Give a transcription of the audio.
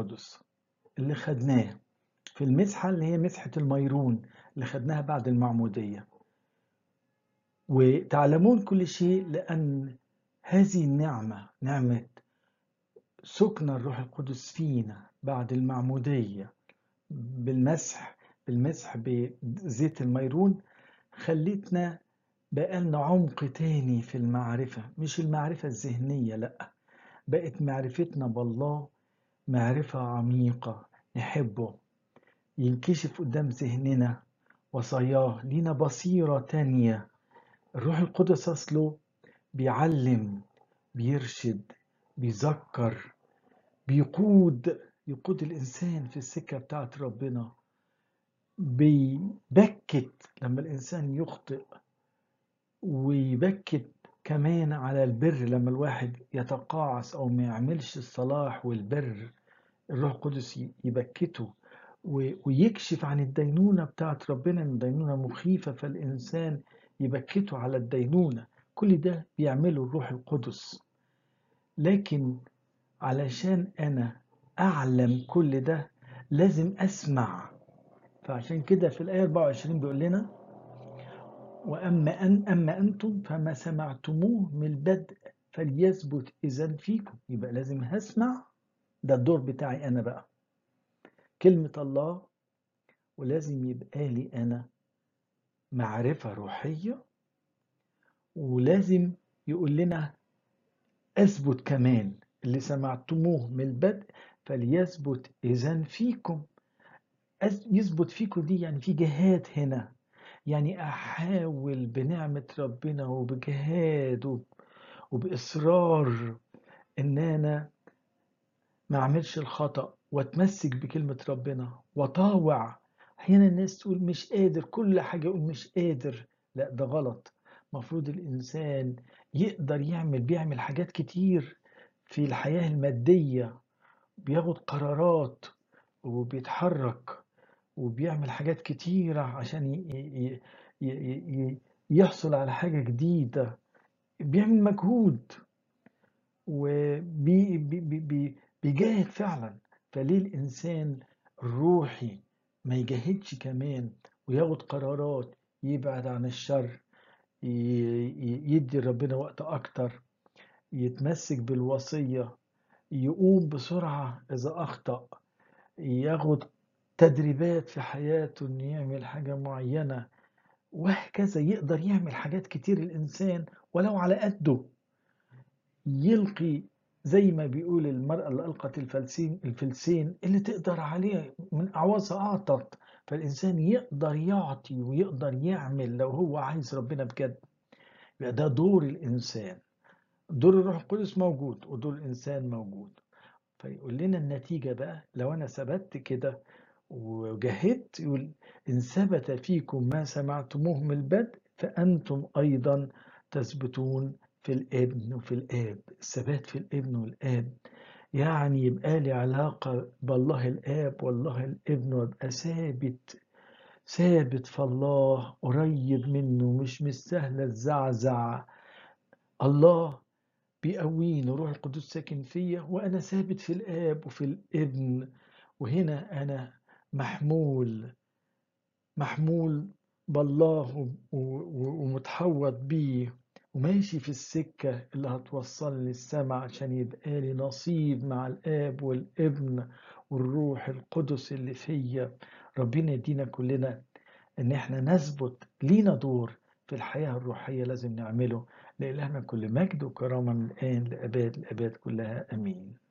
القدس اللي خدناه في المسحة اللي هي مسحة الميرون اللي خدناها بعد المعمودية وتعلمون كل شيء لأن هذه النعمة نعمة سكن الروح القدس فينا بعد المعمودية بالمسح بالمسح بزيت الميرون خلتنا بقالنا عمق تاني في المعرفة مش المعرفة الذهنية لأ بقت معرفتنا بالله معرفة عميقة نحبه ينكشف قدام ذهننا وصاياه لينا بصيرة تانية الروح القدس أصله بيعلم بيرشد بيذكر بيقود يقود الإنسان في السكة بتاعت ربنا بيبكت لما الإنسان يخطئ ويبكت كمان على البر لما الواحد يتقاعس أو ما يعملش الصلاح والبر الروح القدس يبكته ويكشف عن الدينونة بتاعت ربنا إن الدينونة مخيفة فالإنسان يبكته على الدينونة كل ده بيعمله الروح القدس لكن علشان أنا أعلم كل ده لازم أسمع فعشان كده في الآية 24 بيقول لنا وأما أن أما أنتم فما سمعتموه من البدء فليثبت إذا فيكم يبقى لازم هسمع ده الدور بتاعي أنا بقى كلمة الله ولازم يبقى لي أنا معرفة روحية ولازم يقول لنا أثبت كمان اللي سمعتموه من البدء فليثبت إذا فيكم يثبت فيكم دي يعني في جهاد هنا يعني أحاول بنعمة ربنا وبجهاد وبإصرار إن أنا ما أعملش الخطأ وأتمسك بكلمة ربنا وأطاوع أحيانا الناس تقول مش قادر كل حاجة يقول مش قادر لا ده غلط المفروض الإنسان يقدر يعمل بيعمل حاجات كتير في الحياة المادية بياخد قرارات وبيتحرك وبيعمل حاجات كتيرة عشان ي ي ي يحصل على حاجة جديدة بيعمل مجهود وبيجاهد فعلا فليه الإنسان الروحي ما يجاهدش كمان وياخد قرارات يبعد عن الشر يدي ربنا وقت أكتر يتمسك بالوصية يقوم بسرعة إذا أخطأ ياخد تدريبات في حياته إنه يعمل حاجة معينة وهكذا يقدر يعمل حاجات كتير الإنسان ولو على قده يلقي زي ما بيقول المرأة اللي ألقت الفلسين الفلسين اللي تقدر عليه من أعوازها أعطت فالإنسان يقدر يعطي ويقدر يعمل لو هو عايز ربنا بجد يبقى ده دور الإنسان دور الروح القدس موجود ودور الإنسان موجود فيقول لنا النتيجة بقى لو أنا ثبت كده وجهدت يقول إن ثبت فيكم ما سمعتموه من البدء فأنتم أيضا تثبتون في الابن وفي الآب الثبات في الابن والآب يعني يبقى لي علاقة بالله الآب والله الابن وابقى ثابت ثابت في الله قريب منه مش مستاهلة الزعزع الله بيقويني روح القدس ساكن فيا وأنا ثابت في الآب وفي الابن وهنا أنا محمول محمول بالله ومتحوط بيه وماشي في السكة اللي هتوصلني للسماء عشان يبقى لي نصيب مع الآب والابن والروح القدس اللي فيا ربنا يدينا كلنا ان احنا نثبت لينا دور في الحياة الروحية لازم نعمله لإلهنا كل مجد وكرامة من الآن لأباد الأباد كلها أمين